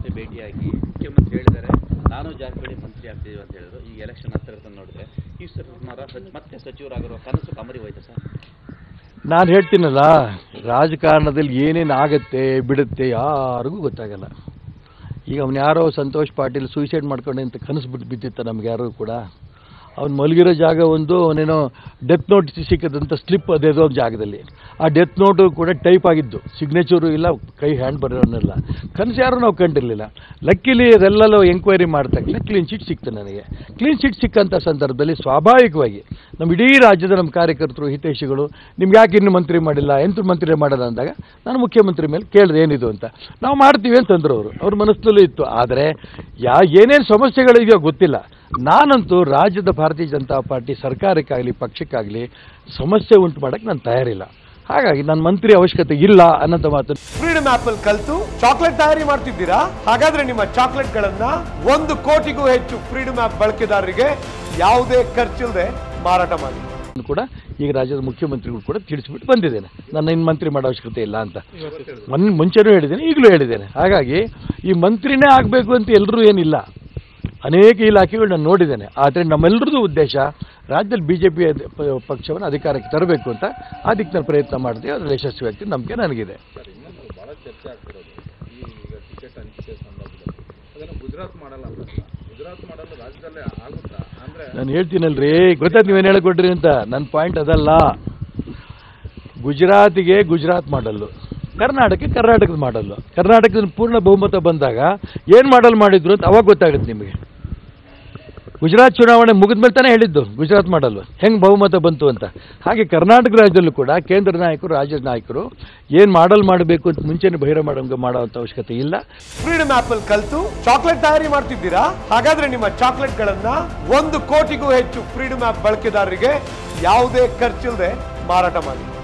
ಜೊತೆ ಭೇಟಿಯಾಗಿ ಮುಖ್ಯಮಂತ್ರಿ ಹೇಳಿದ್ದಾರೆ ನಾನು ಜಾರಕಿಹೊಳಿ ಮಂತ್ರಿ ಆಗ್ತಿದ್ದೀವಿ ಅಂತ ಹೇಳಿದ್ರು ಈ ಎಲೆಕ್ಷನ್ ಹತ್ತಿರ ತಂದು ನೋಡಿದ್ರೆ ಈಶ್ವರ ಕುಮಾರ ಸಚ್- ಮತ್ತೆ ಸಚಿವರಾಗಿರೋ ಕನಸು ಕಮರಿ ಹೋಯ್ತು ಸರ್ ನಾನು ಹೇಳ್ತೀನಲ್ಲ ರಾಜಕಾರಣದಲ್ಲಿ ಏನೇನು ಆಗತ್ತೆ ಬಿಡುತ್ತೆ ಯಾರಿಗೂ ಗೊತ್ತಾಗಲ್ಲ ಈಗ ಅವ್ನು ಯಾರೋ ಸಂತೋಷ್ ಪಾಟೀಲ್ ಸೂಸೈಡ್ ಮಾಡ್ಕೊಂಡೆ ಅಂತ ಕನಸು ಬಿಟ್ಟು ಬಿದ್ದಿತ್ತ ನಮ್ಗೆ ಯಾರು ಕೂಡ ಅವ್ನು ಮಲಗಿರೋ ಜಾಗ ಒಂದು ಅವನೇನೋ ಡೆತ್ ನೋಟ್ ಸಿಕ್ಕದಂಥ ಸ್ಲಿಪ್ ಅದೇದೋ ಒಂದು ಜಾಗದಲ್ಲಿ ಆ ಡೆತ್ ನೋಟು ಕೂಡ ಟೈಪ್ ಆಗಿದ್ದು ಸಿಗ್ನೇಚರು ಇಲ್ಲ ಕೈ ಹ್ಯಾಂಡ್ ಬರೋನೆಲ್ಲ ಕನಸು ಯಾರು ನಾವು ಕಂಡಿರಲಿಲ್ಲ ಲಕ್ಕಿಲಿ ಅದೆಲ್ಲೋ ಎಂಕ್ವೈರಿ ಮಾಡ್ತಾಗಲೇ ಕ್ಲೀನ್ ಚಿಟ್ ಸಿಕ್ತು ನನಗೆ ಕ್ಲೀನ್ ಚಿಟ್ ಸಿಕ್ಕಂಥ ಸಂದರ್ಭದಲ್ಲಿ ಸ್ವಾಭಾವಿಕವಾಗಿ ನಮ್ಮ ಇಡೀ ರಾಜ್ಯದ ನಮ್ಮ ಕಾರ್ಯಕರ್ತರು ಹಿತೈಷಿಗಳು ನಿಮ್ಗೆ ಯಾಕೆ ಇನ್ನು ಮಂತ್ರಿ ಮಾಡಿಲ್ಲ ಎಂತ ಮಂತ್ರಿ ಮಾಡಲ್ಲ ಅಂದಾಗ ನಾನು ಮುಖ್ಯಮಂತ್ರಿ ಮೇಲೆ ಕೇಳಿದೆ ಏನಿದು ಅಂತ ನಾವು ಮಾಡ್ತೀವಿ ಅಂತಂದ್ರು ಅವರು ಅವ್ರ ಮನಸ್ಸಲ್ಲೂ ಇತ್ತು ಆದರೆ ಯಾ ಏನೇನು ಸಮಸ್ಯೆಗಳಿದೆಯೋ ಗೊತ್ತಿಲ್ಲ ನಾನಂತೂ ರಾಜ್ಯದ ಭಾರತೀಯ ಜನತಾ ಪಾರ್ಟಿ ಸರ್ಕಾರಕ್ಕಾಗಲಿ ಪಕ್ಷಕ್ಕಾಗಲಿ ಸಮಸ್ಯೆ ಉಂಟು ಮಾಡೋಕ್ಕೆ ನಾನು ತಯಾರಿಲ್ಲ ಹಾಗಾಗಿ ನನ್ನ ಮಂತ್ರಿ ಅವಶ್ಯಕತೆ ಇಲ್ಲ ಅನ್ನೋಂಥ ಮಾತು ಫ್ರೀಡಮ್ ಆಪ್ ಅಲ್ಲಿ ಕಲ್ತು ಚಾಕ್ಲೇಟ್ ತಯಾರಿ ಮಾಡ್ತಿದ್ದೀರಾ ಹಾಗಾದ್ರೆ ನಿಮ್ಮ ಚಾಕ್ಲೇಟ್ ಗಳನ್ನ ಒಂದು ಕೋಟಿಗೂ ಹೆಚ್ಚು ಫ್ರೀಡಮ್ ಆಪ್ ಬಳಕೆದಾರರಿಗೆ ಯಾವುದೇ ಖರ್ಚಿಲ್ಲದೆ ಮಾರಾಟ ಮಾಡಿ ಕೂಡ ಈಗ ರಾಜ್ಯದ ಮುಖ್ಯಮಂತ್ರಿಗಳು ಕೂಡ ತಿಳಿಸ್ಬಿಟ್ಟು ಬಂದಿದ್ದೇನೆ ನನ್ನ ಇನ್ನು ಮಂತ್ರಿ ಮಾಡೋ ಅವಶ್ಯಕತೆ ಇಲ್ಲ ಅಂತ ಮೊನ್ನೆ ಮುಂಚೆನೂ ಹೇಳಿದ್ದೇನೆ ಈಗಲೂ ಹೇಳಿದ್ದೇನೆ ಹಾಗಾಗಿ ಈ ಮಂತ್ರಿನೇ ಆಗಬೇಕು ಅಂತ ಎಲ್ಲರೂ ಏನಿಲ್ಲ ಅನೇಕ ಇಲಾಖೆಗಳು ನಾನು ನೋಡಿದ್ದೇನೆ ಆದರೆ ನಮ್ಮೆಲ್ಲರದ್ದು ಉದ್ದೇಶ ರಾಜ್ಯದಲ್ಲಿ ಬಿ ಜೆ ಪಿ ಪಕ್ಷವನ್ನು ಅಧಿಕಾರಕ್ಕೆ ತರಬೇಕು ಅಂತ ಆ ದಿಕ್ಕಿನಲ್ಲಿ ಪ್ರಯತ್ನ ಮಾಡಿದೆ ಅದರಲ್ಲಿ ಯಶಸ್ವಿ ಆಗ್ತೀನಿ ನಂಬಿಕೆ ನನಗಿದೆ ಬಹಳ ಚರ್ಚೆ ಆಗ್ತಿರೋದು ಈ ಈಗ ಟಿಕೆಟ್ ಹಂಚಿಕೆ ಸಂದರ್ಭದಲ್ಲಿ ಅದನ್ನು ಗುಜರಾತ್ ಮಾಡಲ್ಲ ಅಂತ ಗುಜರಾತ್ ಮಾಡಲ್ಲ ರಾಜ್ಯದಲ್ಲೇ ಆಗುತ್ತಾ ಅಂದ್ರೆ ನಾನು ಹೇಳ್ತೀನಲ್ರಿ ಗೊತ್ತಾಯ್ತು ನೀವೇನು ಹೇಳಿಕೊಡ್ರಿ ಅಂತ ನನ್ನ ಪಾಯಿಂಟ್ ಅದಲ್ಲ ಗುಜರಾತಿಗೆ ಗುಜರಾತ್ ಮಾಡಲ್ಲು ಕರ್ನಾಟಕಕ್ಕೆ ಕರ್ನಾಟಕದ ಮಾಡಲ್ಲು ಕರ್ನಾಟಕದ ಪೂರ್ಣ ಬಹುಮತ ಬಂದಾಗ ಏನು ಮಾಡಲ್ ಮಾಡಿದ್ರು ಅಂತ ಅವಾಗ ಗೊತ್ತಾಗುತ್ತೆ ನಿಮಗೆ ಗುಜರಾತ್ ಚುನಾವಣೆ ಮುಗಿದ ಮೇಲೆ ತಾನೇ ಹೇಳಿದ್ದು ಗುಜರಾತ್ ಮಾಡಲ್ಲು ಹೆಂಗೆ ಬಹುಮತ ಬಂತು ಅಂತ ಹಾಗೆ ಕರ್ನಾಟಕ ರಾಜ್ಯದಲ್ಲೂ ಕೂಡ ಕೇಂದ್ರ ನಾಯಕರು ರಾಜ್ಯದ ನಾಯಕರು ಏನು ಮಾಡಲ್ ಮಾಡಬೇಕು ಅಂತ ಮುಂಚೆನೇ ಬಹಿರಂಗ ಮಾಡುವಂಥ ಅವಶ್ಯಕತೆ ಇಲ್ಲ ಫ್ರೀಡಮ್ ಆಪ್ ಅಲ್ಲಿ ಕಲ್ತು ಚಾಕ್ಲೇಟ್ ತಯಾರಿ ಮಾಡ್ತಿದ್ದೀರಾ ಹಾಗಾದ್ರೆ ನಿಮ್ಮ ಚಾಕ್ಲೇಟ್ ಗಳನ್ನ ಒಂದು ಕೋಟಿಗೂ ಹೆಚ್ಚು ಫ್ರೀಡಮ್ ಆಪ್ ಬಳಕೆದಾರರಿಗೆ ಯಾವುದೇ ಖರ್ಚಿಲ್ಲದೆ ಮಾರಾಟ ಮಾಡಿ